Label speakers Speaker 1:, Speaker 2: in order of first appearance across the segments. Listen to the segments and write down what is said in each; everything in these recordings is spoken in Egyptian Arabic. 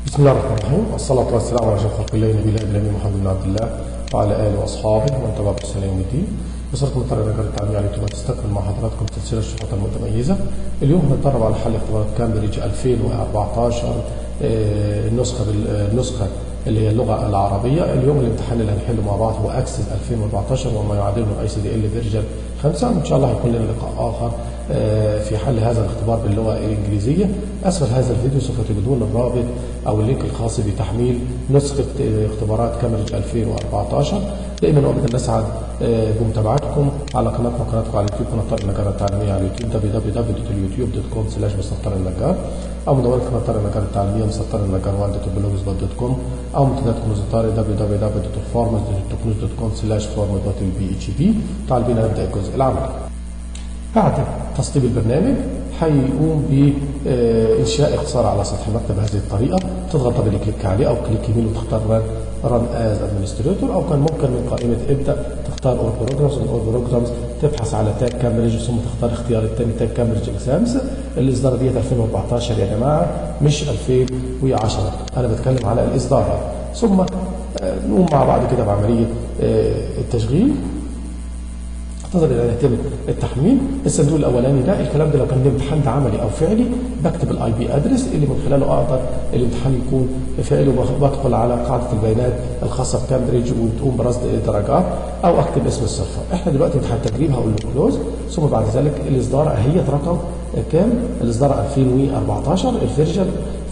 Speaker 1: بسم الله الرحمن الرحيم والصلاة والسلام على أشرف خلق الله نبينا إبراهيم محمد بن عبد الله وعلى آله وأصحابه ومن تبع بإحسان يوم الدين بصرة مطار نجار التعليمية على يوتيوب تستكمل مع حضراتكم سلسلة الشروط المتميزة اليوم هنتدرب على حل اختبارات كامبريدج 2014 آه، النسخة بال- آه، النسخة اللي هي اللغة العربية اليوم الامتحان اللي هنحله مع بعض هو اكسس 2014 وما يعادله اي سي دي ال فيرجن 5 وان شاء الله هيكون لنا لقاء اخر آه، في حل هذا الاختبار باللغة الانجليزية اسفل هذا الفيديو سوف تجدون الرابط او اللينك الخاص بتحميل نسخة آه، اختبارات كامبريدج 2014 دائما وابدا نسعد آه، بمتابعتكم على قناتنا قناتكم على اليوتيوب قناه طارق النجار التعليميه على اليوتيوب www.youtube.com سلاش مسطر النجار او مدونة قناه طارق النجار التعليميه مسطر النجار والدة دوت كوم او منتديات كنوز طارق www.farmers.com سلاش farmer.php تعال بينا نبدا الجزء العملي بعد تسطيب البرنامج هيقوم بإنشاء اختصار على سطح المكتب بهذه الطريقة تضغط دبل كليك عليه أو كليك يمين وتختار ران ران از ادمنستريتور أو كان ممكن من قائمة ابدأ تختار اول بروجرامز من اول بروجرامز تبحث على تاج كامبريدج ثم تختار اختيار الثاني تاج كامبريدج اكزامز الإصدار ديت 2014 يا جماعة مش 2010 أنا بتكلم على الإصدار ثم آه، نقوم مع بعض كده بعملية آه، التشغيل انتظر الى يتم التحميل الصندوق الاولاني ده الكلام ده لو كان الامتحان ده عملي او فعلي بكتب الاي بي ادرس اللي من خلاله اقدر الامتحان يكون فعلي وبدخل على قاعده البيانات الخاصه بكامبريدج وتقوم برصد درجات او اكتب اسم الصفه احنا دلوقتي امتحان تدريب هقول له كلوز ثم بعد ذلك الاصدار اهيت رقم كام الاصدار 2014 الفيرجن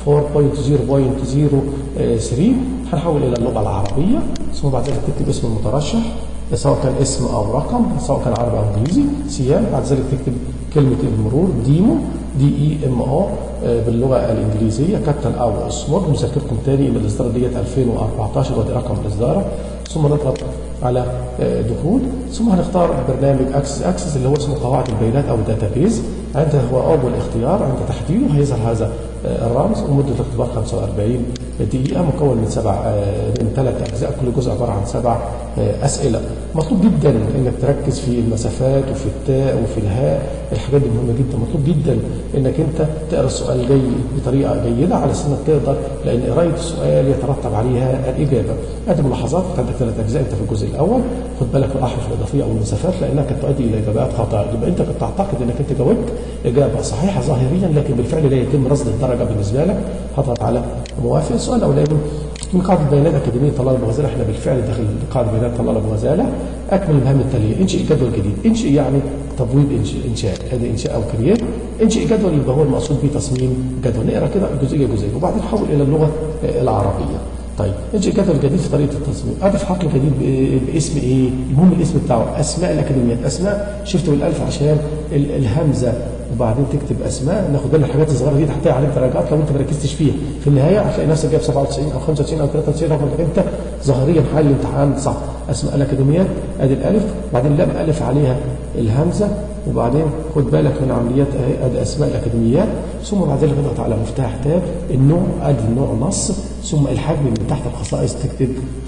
Speaker 1: 4.0.03 هنحول الى اللغه العربيه ثم بعد ذلك تكتب اسم المترشح سواء كان اسم او رقم سواء كان عربي او انجليزي سيام بعد ذلك تكتب كلمه المرور ديمو دي اي ام او باللغه الانجليزيه كابتن او اسمر مذكركم تاني ان الاصدار ديت 2014 ودي رقم الاصدار ثم نضغط على آه، دخول ثم هنختار برنامج اكسس اكسس اللي هو اسمه قواعد البيانات او داتابيز عند هو اول اختيار عند تحديده هيظهر هذا آه، الرمز ومده الاختبار 45 دقيقه مكون من سبع آه، من ثلاث اجزاء كل جزء عباره عن سبع آه، اسئله مطلوب جدا انك تركز في المسافات وفي التاء وفي الهاء الحاجات دي مهمه جدا مطلوب جدا انك انت تقرا السؤال جيد بطريقه جيده على اساس انك تقدر لان قرايه السؤال يترتب عليها الاجابه ادي ملاحظات عندك ثلاث اجزاء انت في الجزء الاول خد بالك من الاحرف الاضافيه او المسافات لانها قد تؤدي الى اجابات خاطئه يبقى انت قد تعتقد انك انت جاوبت اجابه صحيحه ظاهريا لكن بالفعل لا يتم رصد الدرجه بالنسبه لك هضغط على موافق السؤال الاولاني من قاعده بيانات اكاديميه طلال ابو غزاله احنا بالفعل داخل قاعده بيانات طلال ابو غزاله اكمل المهام التاليه انشئ جدول جديد انشئ يعني تبويب انشاء انشاء ادي انشاء او كريات انشئ جدول يبقى هو المقصود به تصميم جدول نقرا كده جزئيه جزئيه وبعدين حول الى اللغه آه، العربيه طيب انشئ جدول جديد في طريقه التصميم اضف حقل جديد ب- باسم ايه المهم الاسم بتاعه اسماء الاكاديميات اسماء شفت بالالف عشان ال- الهمزه وبعدين تكتب اسماء ناخد بالنا الحاجات الصغيره دي هتلاقي عليك درجات لو انت ما ركزتش فيها في النهايه هتلاقي نفسك جايب 97 او 95 او 93 رغم انك انت ظاهريا حل الامتحان صح اسماء الاكاديميات ادي الالف بعدين لام الف عليها الهمزه وبعدين خد بالك من عمليات اهي ادي اسماء الاكاديميات ثم بعد ذلك اضغط على مفتاح تاب النوع ادي النوع نص ثم الحجم من تحت الخصائص تكتب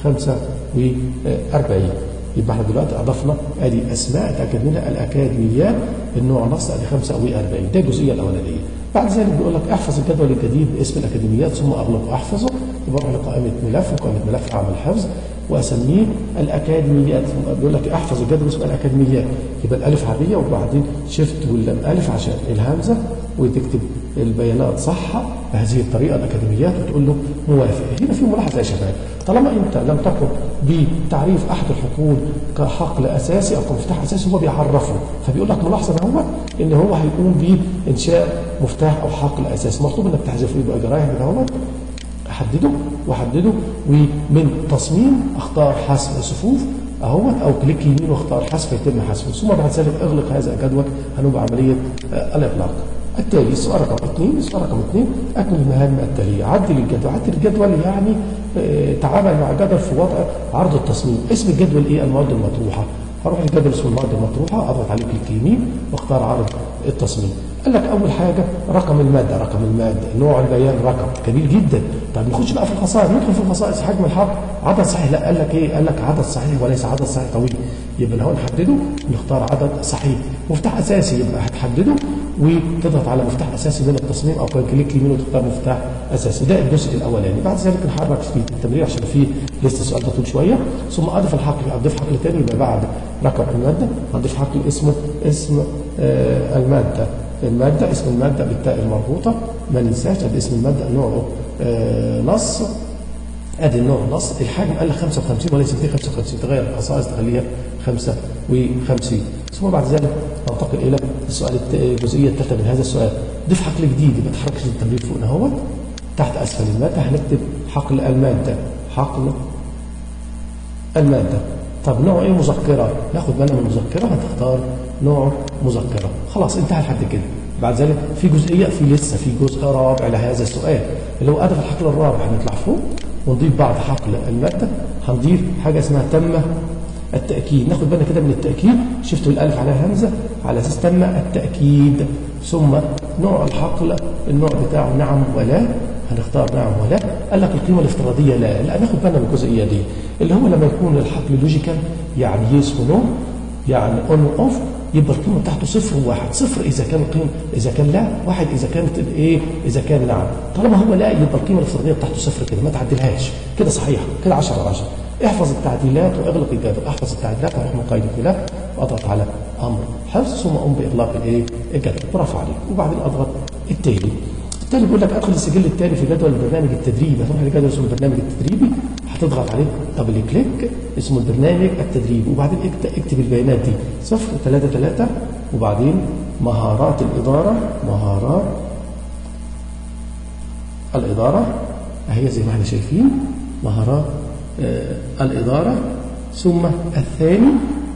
Speaker 1: 45 يبقى احنا دلوقتي اضفنا ادي اسماء الاكاديميه الاكاديميات النوع نص ادي 45 ده الجزئيه الاولانيه بعد ذلك بيقول لك احفظ الجدول الجديد باسم الاكاديميات ثم اغلقه احفظه يبقى اروح لقائمه ملف وقائمه ملف اعمل حفظ واسميه الاكاديميات ثم بيقول لك احفظ الجدول اسمه الاكاديميات يبقى الالف عاديه وبعدين شيفت واللام الف عشان الهمزه وتكتب البيانات صح بهذه الطريقه الاكاديميات وتقول له موافق هنا في ملاحظه يا شباب طالما انت لم تقم بتعريف احد الحقول كحقل اساسي او كمفتاح اساسي هو بيعرفه فبيقول لك ملاحظه ان هو ان هو هيقوم بانشاء مفتاح او حقل اساسي مطلوب انك تحذفه يبقى جرايه كده اهوت احدده واحدده ومن تصميم اختار حذف صفوف اهوت او كليك يمين واختار حذف يتم حذفه ثم بعد ذلك اغلق هذا الجدول هنقوم بعمليه آه، الاغلاق التالي السؤال رقم اثنين السؤال رقم اثنين اكمل المهام التاليه عدل الجدول عدل الجدول يعني آه، تعامل مع جدول في وضع عرض التصميم اسم الجدول ايه المواد المطروحه هروح للجدول اسمه المواد المطروحه اضغط عليه كليك يمين واختار عرض التصميم قال لك اول حاجه رقم الماده رقم الماده نوع البيان رقم جميل جدا طب نخش بقى في الخصائص ندخل في الخصائص حجم الحرف عدد صحيح لا قال لك ايه قال لك عدد صحيح وليس عدد صحيح طويل يبقى هو نحدده نختار عدد صحيح مفتاح اساسي يبقى هتحدده وتضغط على مفتاح اساسي من التصميم او كليك يمين وتختار مفتاح اساسي ده الجزء الاولاني بعد ذلك نحرك في التمرير عشان فيه لسه السؤال ده طول شويه ثم اضف الحقل اضيف حقل ثاني يبقى بعد رقم الماده هضيف حقل اسمه اسم آه الماده الماده اسم الماده بالتاء المربوطه ما ننساش ادي اسم الماده نوعه آه نص ادي النوع نص الحجم قال لك 55 وليس 255 تغير الخصائص تخليها 55 ثم بعد ذلك ننتقل الى السؤال الجزئيه الثالثه من هذا السؤال ضيف حقل جديد يبقى تحرك التمرير فوق اهو تحت اسفل الماده هنكتب حقل الماده حقل الماده طب نوع ايه مذكره ناخد بالنا من المذكره هتختار نوع مذكره خلاص انتهى لحد كده بعد ذلك في جزئيه في لسه في جزء رابع لهذا السؤال اللي هو ادب الحقل الرابع هنطلع فوق ونضيف بعد حقل الماده هنضيف حاجه اسمها تم التاكيد ناخد بالنا كده من التاكيد شفتوا الالف على همزه على اساس تم التاكيد ثم نوع الحقل النوع بتاعه نعم ولا هنختار نعم ولا قال لك القيمه الافتراضيه لا لا ناخد بالنا من الجزئيه دي اللي هو لما يكون الحقل لوجيكال يعني يس ونو يعني اون اوف يبقى القيمه بتاعته صفر وواحد صفر اذا كان القيمه اذا كان لا واحد اذا كانت الايه اذا كان نعم طالما هو لا يبقى القيمه الافتراضيه بتاعته صفر كده ما تعدلهاش كده صحيح كده 10 على 10 احفظ التعديلات واغلق الجدول احفظ التعديلات واروح من قيد الخلاف واضغط على امر حفظ ثم اقوم باغلاق الايه الجدول برافو عليك وبعدين اضغط التالي التالي بيقول لك ادخل السجل التالي في جدول البرنامج التدريبي هتروح لجدول اسمه البرنامج التدريبي هتضغط عليه دبل كليك اسمه البرنامج التدريبي وبعدين اكتب, اكتب البيانات دي صفر ثلاثة ثلاثة وبعدين مهارات الإدارة مهارات الإدارة أهي زي ما احنا شايفين مهارات آه الإدارة ثم الثاني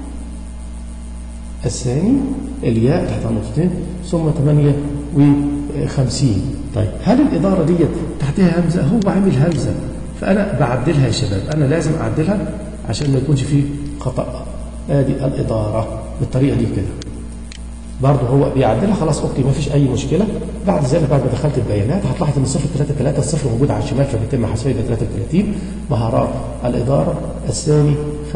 Speaker 1: الثاني الياء تحت نقطتين ثم 58 طيب هل الإدارة ديت تحتها همزة هو عامل همزة فأنا بعدلها يا شباب أنا لازم أعدلها عشان ما يكونش فيه خطأ ادي الإدارة بالطريقة دي كده برضه هو بيعدلها خلاص اوكي ما فيش اي مشكله بعد ذلك بعد ما دخلت البيانات هتلاحظ ان الصفر 3 3 الصفر موجود على الشمال فبيتم حسابه الى 33 مهارات الاداره الثاني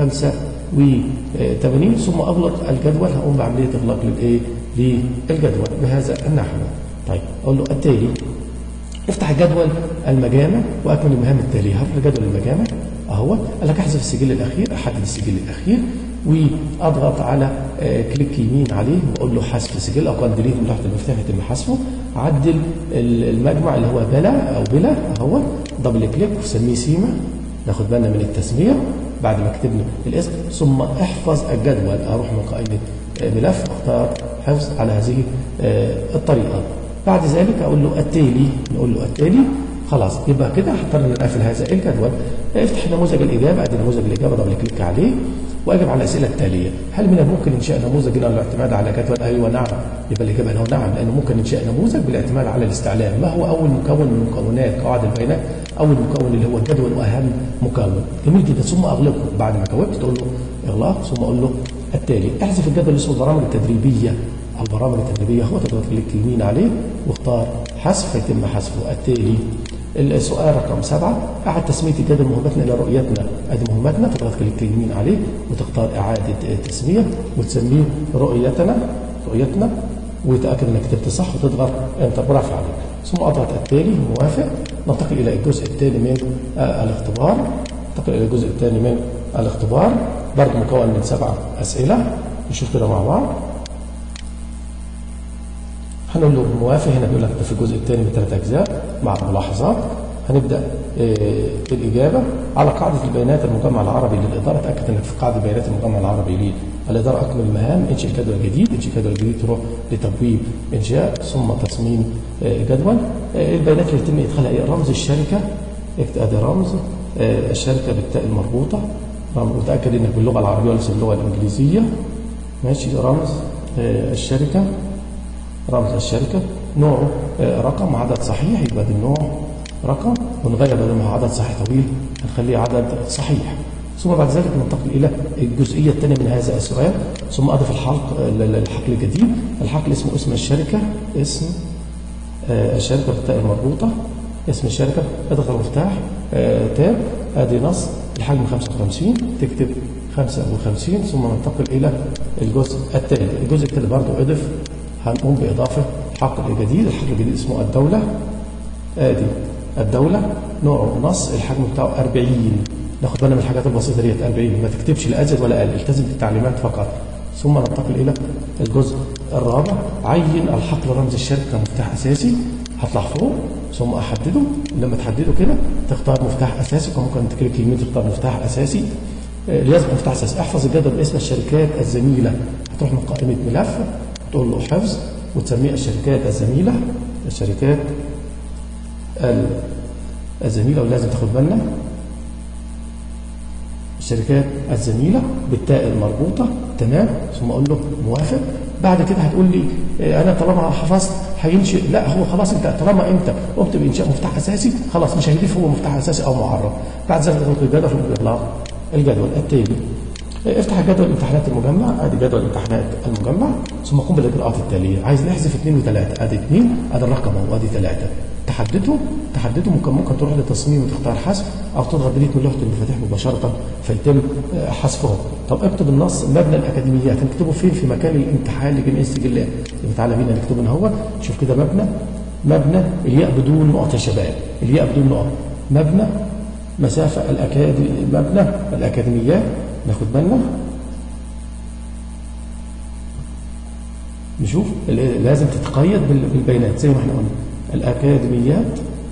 Speaker 1: 85 ثم اغلق الجدول هقوم بعمليه اغلاق للايه؟ للجدول بهذا النحو طيب اقول له التالي افتح جدول المجامع واكمل المهام التاليه هروح لجدول المجامع اهو قال لك احذف السجل الاخير احدد السجل الاخير واضغط على كليك يمين عليه واقول له حذف سجل او قال ديليت من تحت المفتاح يتم حذفه عدل المجمع اللي هو بلا او بلا اهو دبل كليك وسميه سيما ناخد بالنا من التسميه بعد ما كتبنا الاسم ثم احفظ الجدول اروح من قائمه ملف اختار حفظ على هذه الطريقه بعد ذلك اقول له التالي نقول له التالي خلاص يبقى كده هضطر ان اقفل هذا الجدول افتح نموذج الاجابه ادي نموذج الاجابه دبل كليك عليه واجب على الاسئله التاليه هل من الممكن انشاء نموذج له الاعتماد على جدول ايوه نعم يبقى الاجابه هنا نعم لانه ممكن انشاء نموذج بالاعتماد على الاستعلام ما هو اول مكون من مكونات قواعد البيانات اول مكون اللي هو الجدول واهم مكون جميل جدا ثم اغلقه بعد ما كونت تقول له اغلاق ثم اقول له التالي احذف الجدول اللي اسمه البرامج التدريبيه البرامج التدريبيه هو تضغط كليك يمين عليه واختار حذف فيتم حذفه التالي السؤال رقم سبعة أعد تسمية الجدول مهمتنا إلى رؤيتنا أدي مهمتنا تضغط كليك يمين عليه وتختار إعادة تسمية وتسميه رؤيتنا رؤيتنا وتأكد أنك كتبت صح وتضغط انتر برافو عليك ثم أضغط التالي موافق ننتقل إلى الجزء الثاني من آه الاختبار ننتقل إلى الجزء الثاني من الاختبار برضه مكون من سبع أسئلة نشوف كده مع بعض هنقول له موافق هنا بيقول لك في الجزء الثاني من ثلاث اجزاء مع ملاحظات هنبدا الاجابه على قاعده البيانات المجمع العربي للاداره تاكد انك في قاعده بيانات المجمع العربي للاداره اكمل المهام انشئ جدول جديد انشئ جدول جديد تروح لتبويب انشاء ثم تصميم جدول البيانات اللي يتم ادخالها ايه رمز الشركه ادي رمز الشركه بالتاء المربوطه وتاكد انك باللغه العربيه وليس باللغه الانجليزيه ماشي رمز الشركه رمز الشركة نوعه رقم عدد صحيح يبقى ده النوع رقم ونغير بدل ما هو عدد صحيح طويل هنخليه عدد صحيح ثم بعد ذلك ننتقل الى الجزئيه الثانيه من هذا السؤال ثم اضف الحلق الحقل الجديد الحقل اسمه اسم الشركه اسم آه، الشركه بالتاء المربوطه اسم الشركه اضغط على المفتاح آه، تاب ادي نص الحجم 55 تكتب 55 ثم ننتقل الى الجزء الثالث الجزء الثالث برضه اضف هنقوم باضافه حقل جديد الحقل الجديد اسمه الدوله ادي الدوله نوعه نص الحجم بتاعه 40 ناخد بالنا من الحاجات البسيطه ديت 40 ما تكتبش لا ازيد ولا اقل التزم بالتعليمات فقط ثم ننتقل الى الجزء الرابع عين الحقل رمز الشركه كمفتاح اساسي هطلع فوق ثم احدده لما تحدده كده تختار مفتاح اساسي وممكن تكليك يمين تختار مفتاح اساسي آه، لازم مفتاح اساسي احفظ الجدول باسم الشركات الزميله هتروح من قائمه ملف تقول له حفظ وتسميه الشركات الزميله الشركات ال- الزميله ولازم تاخد بالنا الشركات الزميله بالتاء المربوطه تمام ثم اقول له موافق بعد كده هتقول لي آه، انا طالما حفظت هينشئ لا هو خلاص انت طالما انت قمت بانشاء مفتاح اساسي خلاص مش هيضيف هو مفتاح اساسي او معرب بعد ذلك تغلق الجدول ثم اغلاق الجدول التالي آه، افتح جدول امتحانات المجمع ادي جدول امتحانات المجمع ثم قم بالاجراءات التاليه عايز نحذف اثنين وثلاثه ادي اثنين ادي الرقم اهو ادي ثلاثه تحدده تحدده ممكن ممكن تروح لتصميم وتختار حذف او تضغط ديليت من لوحه المفاتيح مباشره فيتم آه، حذفهم طب اكتب النص مبنى الاكاديميات هنكتبه فين في مكان الامتحان لجميع السجلات يبقى تعالى بينا نكتبه هنا هو شوف كده مبنى مبنى الياء بدون نقط يا شباب الياء بدون نقط مبنى مسافه الاكاديمي مبنى الاكاديميات ناخد بالنا نشوف ال- لازم تتقيد بال- بالبيانات زي ما احنا قلنا الأكاديميات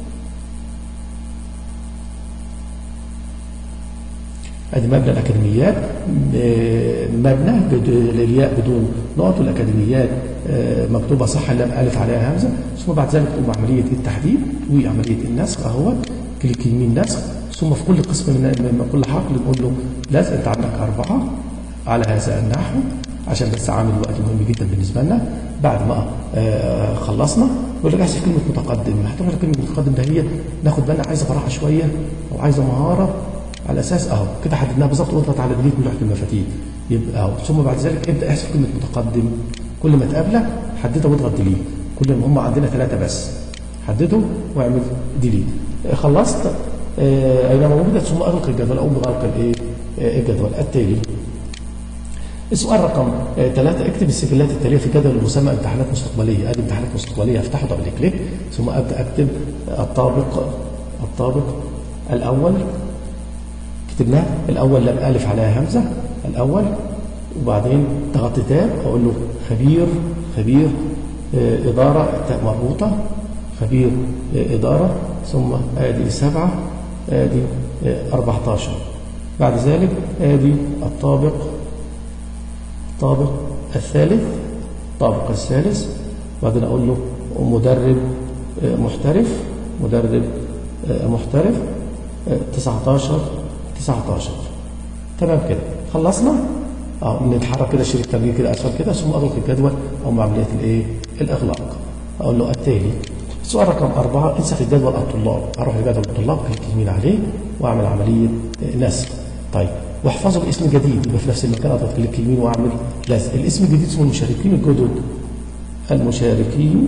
Speaker 1: ادي مبنى الاكاديميات ب- مبنى بد- الياء بدون نقط والاكاديميات آه، مكتوبه صح لام الف عليها همزه ثم بعد ذلك تقوم بعمليه التحديد وعمليه النسخ اهو كليك يمين نسخ ثم في كل قسم من من كل حقل نقول له لازم انت عندك اربعه على هذا النحو عشان بس عامل وقت مهم جدا بالنسبه لنا بعد ما آه، خلصنا يقول لك احذف كلمه متقدم هتعمل كلمه متقدم ده هي ناخد بالنا عايزه براحه شويه او عايزه مهاره على اساس اهو كده حددناها بالظبط واضغط على ديليت من لوحه المفاتيح يبقى اهو ثم بعد ذلك ابدا احذف كلمه متقدم كل ما تقابلك حددها واضغط ديليت كل ما هم عندنا ثلاثه بس حدده واعمل ديليت آه، خلصت آه، اينما وجدت ثم اغلق الجدول او بغلق الايه آه، الجدول التالي السؤال رقم ثلاثة اكتب السجلات التالية في جدول المسمى امتحانات مستقبلية ادي امتحانات مستقبلية افتحه دبل كليك ثم ابدا اكتب الطابق الطابق الاول كتبناه الاول لام الف عليها همزه الاول وبعدين ضغطت تاب اقول له خبير خبير آه، اداره تاء مربوطه خبير آه، اداره ثم ادي سبعه ادي آه، 14 بعد ذلك ادي الطابق الطابق الثالث الطابق الثالث وبعدين اقول له مدرب آه، محترف مدرب آه، محترف آه، 19 19 تمام كده خلصنا اه نتحرك كده شريك تمرين كده اسفل كده ثم اغلق الجدول او عمليه الايه الاغلاق اقول له التالي السؤال رقم أربعة انسخ الجدول الطلاب أروح لجدول الطلاب كليك يمين عليه وأعمل عملية آه، نسخ طيب واحفظه باسم جديد يبقى في نفس المكان أضغط كليك يمين وأعمل لزق الاسم الجديد اسمه المشاركين الجدد المشاركين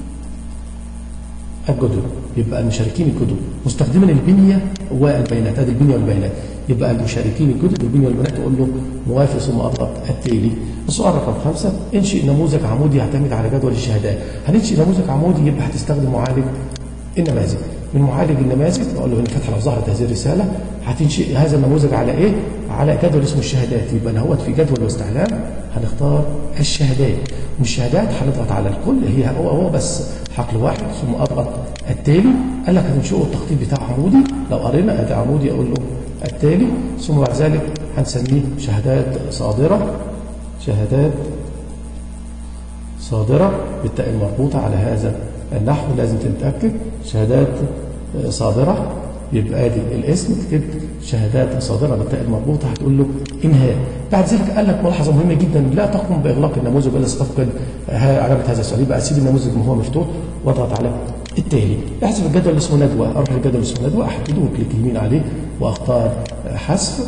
Speaker 1: الجدد يبقى المشاركين الجدد مستخدما البنيه والبيانات هذه البنيه والبيانات يبقى المشاركين الجدد البنيه والبيانات تقول له موافق ثم اضغط التالي السؤال رقم خمسه انشئ نموذج عمودي يعتمد على جدول الشهادات هننشئ نموذج عمودي يبقى هتستخدم معالج النماذج من معالج النماذج اقول له هنا فتحه لو ظهرت هذه الرساله هتنشئ هذا النموذج على ايه؟ على جدول اسمه الشهادات يبقى انا هوت في جدول واستعلام هنختار الشهادات والشهادات هنضغط على الكل هي هو هو بس حقل واحد ثم اضغط التالي قال لك هتنشئه التخطيط بتاع عمودي لو قرينا ادي عمودي اقول له التالي ثم بعد ذلك هنسميه شهادات صادره شهادات صادرة بالتاء المربوطة على هذا النحو لازم تتأكد شهادات آه، صادرة يبقى ادي الاسم كتبت شهادات صادرة بالتاء المربوطة هتقول له انهاء بعد ذلك قال لك ملاحظة مهمة جدا لا تقوم بإغلاق النموذج ولا ستفقد آه، علامة هذا السؤال يبقى اسيب النموذج ما هو مفتوح واضغط على التالي احذف الجدول اللي اسمه ندوة اروح للجدول اللي اسمه ندوة احدده وكليك يمين عليه واختار آه، حذف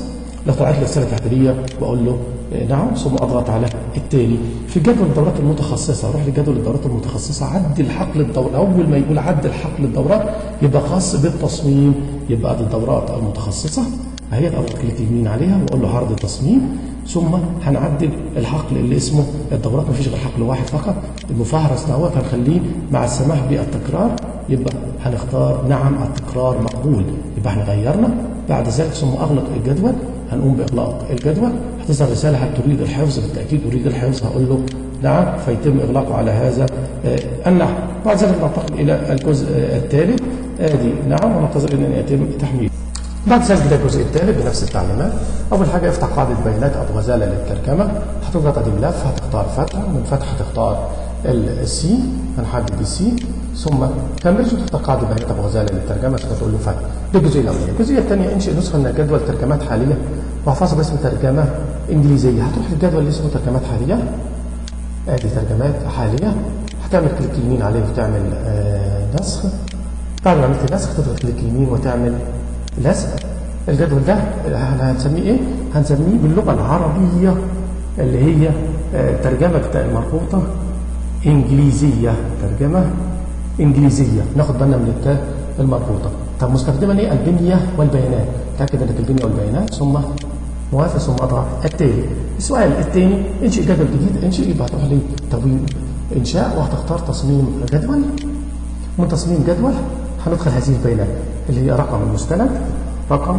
Speaker 1: لو طلعت لي رساله تحريريه بقول له نعم ثم اضغط على التالي في جدول الدورات المتخصصه اروح لجدول الدورات المتخصصه عدل حقل الدورات اول ما يقول عدل حقل الدورات يبقى خاص بالتصميم يبقى دي الدورات المتخصصه اهي اضغط كليك يمين عليها واقول له عرض تصميم ثم هنعدل الحقل اللي اسمه الدورات مفيش غير حقل واحد فقط المفهرس دوت هنخليه مع السماح بالتكرار يبقى هنختار نعم التكرار مقبول يبقى احنا غيرنا بعد ذلك ثم اغلق الجدول هنقوم باغلاق الجدول هتظهر رساله هل تريد الحفظ بالتاكيد اريد الحفظ هقول له نعم فيتم اغلاقه على هذا النحو بعد ذلك ننتقل الى الجزء الثالث ادي نعم وننتظر ان يتم تحميله بعد ذلك ده الجزء الثالث بنفس التعليمات اول حاجه افتح قاعده بيانات او غزاله للترجمه هتضغط ادي ملف هتختار فتحه من فتحه هتختار السي هنحدد السي ثم كمل تختار قاعده بيانات ابو غزاله للترجمه تقول له فتح دي الجزئيه الاولانيه الجزئيه الثانيه انشئ نسخه من جدول ترجمات حاليه واحفظها باسم ترجمه انجليزيه هتروح للجدول اللي اسمه ترجمات حاليه ادي ترجمات حاليه هتعمل كليك يمين عليه وتعمل آه نسخ بعد ما عملت نسخ تضغط كليك يمين وتعمل لزق الجدول ده هنسميه ايه؟ هنسميه باللغه العربيه اللي هي ترجمه بتاع المربوطه انجليزيه ترجمه انجليزيه ناخد بالنا من التاء المربوطه طب مستخدما ايه؟ البنيه والبيانات تاكد انك البنيه والبيانات ثم موافق ثم اضغط التالي السؤال الثاني انشئ جدول جديد انشئ يبقى هتروح لتبويب انشاء وهتختار تصميم جدول من تصميم جدول هندخل هذه البيانات اللي هي رقم المستند رقم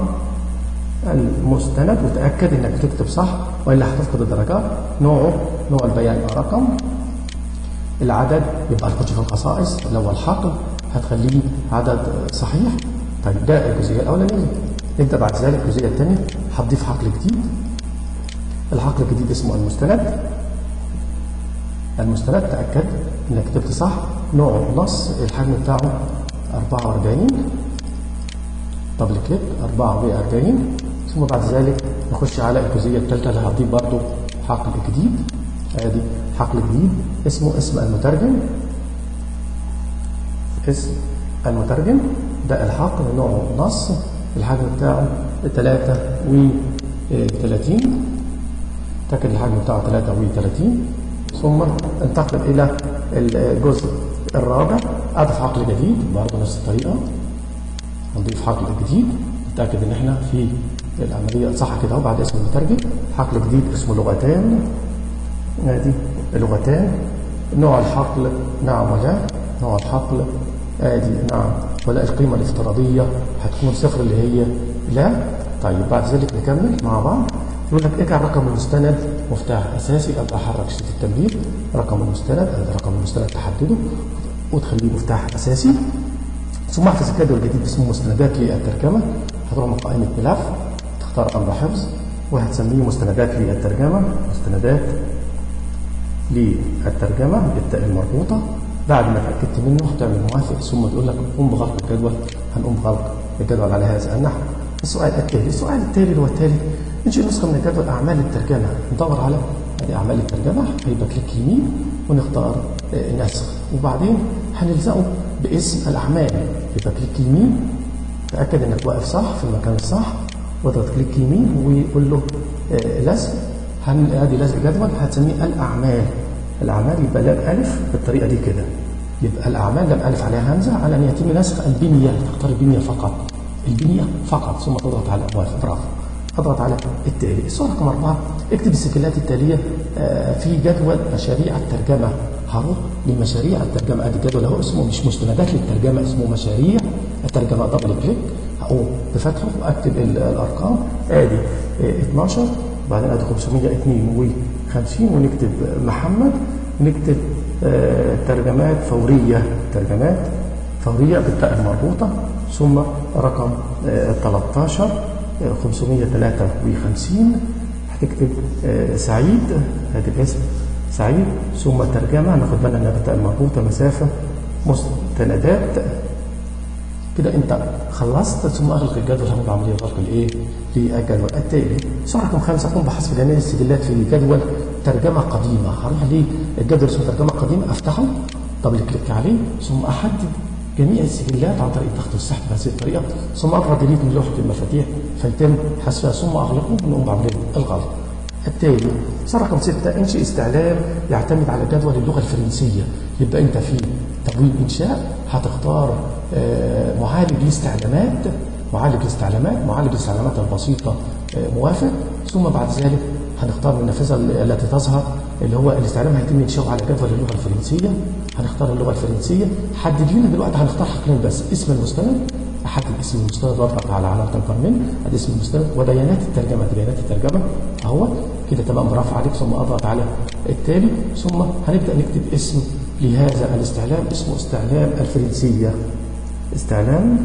Speaker 1: المستند وتأكد انك بتكتب صح والا هتفقد الدرجات نوعه نوع البيان رقم العدد يبقى الخش في الخصائص لو الحقل هتخليه عدد صحيح طيب ده الجزئيه الاولانيه نبدا بعد ذلك الجزئيه الثانيه هتضيف حقل جديد الحقل الجديد اسمه المستند المستند تاكد انك كتبت صح نوعه نص الحجم بتاعه 44 دبل كليك 44 ثم بعد ذلك نخش على الجزئيه الثالثه اللي هضيف برضه حقل جديد ادي حقل جديد اسمه اسم المترجم اسم المترجم ده الحقل نوعه نص الحجم بتاعه 33 تاكد الحجم بتاعه 33 ثم انتقل الى الجزء الرابع اضف حقل جديد برضه نفس الطريقه هنضيف حقل جديد نتاكد ان احنا في العمليه صح كده اهو بعد اسم المترجم حقل جديد اسمه لغتان ادي لغتان نوع الحقل نعم ولا نوع الحقل ادي نعم ولا القيمه الافتراضيه هتكون صفر اللي هي لا طيب بعد ذلك نكمل مع بعض يقول لك اجعل رقم المستند مفتاح اساسي ابقى احرك شريط التنبيه رقم المستند هذا رقم المستند تحدده وتخليه مفتاح اساسي ثم احفظ الجدول الجديد اسمه مستندات للترجمه هتروح من قائمه ملف تختار امر حفظ وهتسميه مستندات للترجمه مستندات للترجمه بالتاء المربوطه بعد ما اتاكدت منه هتعمل موافق ثم تقول لك قم بغلق الجدول هنقوم بغلق الجدول على هذا النحو السؤال التالي السؤال التالي اللي هو التالي ننشئ نسخه من الجدول اعمال الترجمه ندور على اعمال الترجمه هيبقى كليك يمين ونختار نسخ وبعدين هنلزقه باسم الاعمال يبقى كليك يمين تاكد انك واقف صح في المكان الصح واضغط كليك يمين ويقول له لزق ادي لزق جدول هتسميه الاعمال الاعمال يبقى لام الف بالطريقه دي كده يبقى الاعمال لام الف عليها همزه على ان يتم نسخ البنيه تختار البنيه فقط البنيه فقط ثم تضغط على موافق برافو اضغط على التالي الصوره رقم اربعه اكتب السجلات التاليه في جدول مشاريع الترجمه هروح لمشاريع الترجمه ادي الجدول اهو اسمه مش مستندات للترجمه اسمه مشاريع الترجمه دبل كليك هقوم بفتحه واكتب الارقام ادي 12 بعدين ادي 552 ونكتب محمد ونكتب ترجمات فوريه ترجمات فوريه بالتاء المربوطه ثم رقم 13 553 هتكتب سعيد هذا الاسم سعيد ثم ترجمة ناخد بالنا انها بالتاء المربوطة مسافة مستندات كده انت خلصت ثم اغلق الجدول هنبقى عمليه غلق الايه؟ للجدول التالي. سؤال رقم خمسه قم بحذف جميع السجلات في جدول ترجمه قديمه، هروح للجدول اسمه ترجمه قديمه افتحه دبل كليك عليه ثم احدد جميع السجلات عن طريق الضغط والسحب بهذه الطريقه ثم اضغط ديليت من لوحه المفاتيح فيتم حذفها ثم اغلقه ونقوم بعمليه الغلق. التالي صار رقم 6 انشئ استعلام يعتمد على جدول اللغه الفرنسيه يبقى انت في تبويب انشاء هتختار آه، معالج الاستعلامات معالج الاستعلامات معالج الاستعلامات البسيطه آه، موافق ثم بعد ذلك هنختار من النافذه التي تظهر اللي هو الاستعلام هيتم انشاؤه على جدول اللغه الفرنسيه هنختار اللغه الفرنسيه حدد لنا دلوقتي هنختار حاجتين بس اسم المستند احدد اسم المستند واضغط على علامه القرنين ادي اسم المستند وبيانات الترجمه دي بيانات الترجمه اهو كده تمام برافو عليك ثم اضغط على التالي ثم هنبدا نكتب اسم لهذا الاستعلام اسمه استعلام الفرنسيه استعلام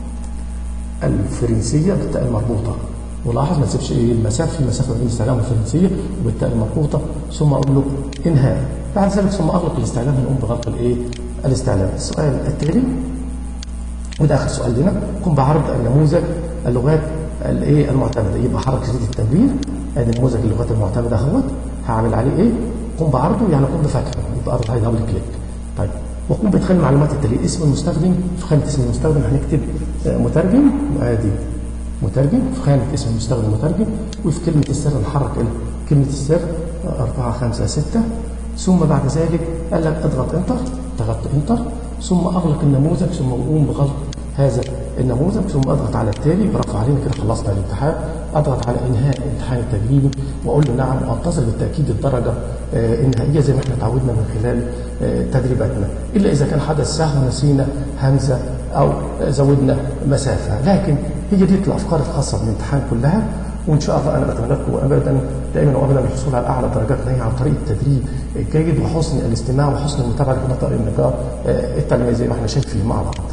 Speaker 1: الفرنسيه بالتاء المربوطه ولاحظ ما تسيبش ايه المسافه في مسافه بين الاستعلام الفرنسيه وبالتاء المربوطه ثم اقول له انهاء بعد ذلك ثم اغلق الاستعلام هنقوم بغلق الايه الاستعلام السؤال التالي وده اخر سؤال لنا قم بعرض النموذج اللغات الايه المعتمده يبقى حركه شديد التمرين ادي نموذج اللغات المعتمده اهوت هعمل عليه ايه؟ قم بعرضه يعني قم بفتحه يبقى اضغط عليه دبل كليك طيب وقوم بادخال المعلومات التاليه اسم المستخدم في خانه اسم المستخدم هنكتب آه، مترجم ادي مترجم في خانه اسم المستخدم مترجم وفي كلمه السر نحرك ال- كلمه السر 4 5 6 ثم بعد ذلك قال لك اضغط انتر ضغطت انتر ثم اغلق النموذج ثم اقوم بغلق هذا النموذج ثم اضغط على التالي برافو علينا كده خلصنا الامتحان اضغط على انهاء الامتحان التجريبي واقول له نعم وانتظر بالتاكيد الدرجه آه، النهائيه زي ما احنا اتعودنا من خلال آه، تدريباتنا الا اذا كان حدث سهو نسينا همزه او زودنا مسافه لكن هي دي الافكار الخاصه بالامتحان كلها وان شاء الله انا بتمنى لكم ابدا دائما وابدا الحصول على اعلى درجات نهائيه عن طريق التدريب الجيد وحسن الاستماع وحسن المتابعه لقناه طارق النجار آه، التعليميه زي ما احنا شايفين مع بعض.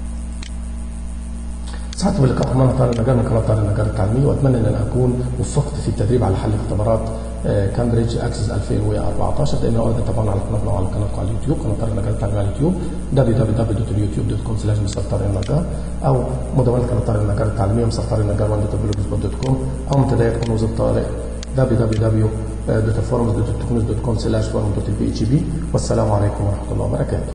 Speaker 1: سعدت بلقاء قناه طارق النجار من قناه طارق النجار التعليميه واتمنى ان انا اكون وفقت في التدريب على حل اختبارات آه، كامبريدج اكسس 2014 دائما وابدا تابعونا على قناتنا وعلى قناتكم على اليوتيوب قناه طارق النجار التعليميه على اليوتيوب www.youtube.com مستر طارق النجار او مدونه قناه طارق النجار التعليميه مستر طارق النجار كوم او منتديات كنوز الطارق www.forums.teknos.com/forum.php والسلام عليكم ورحمه الله وبركاته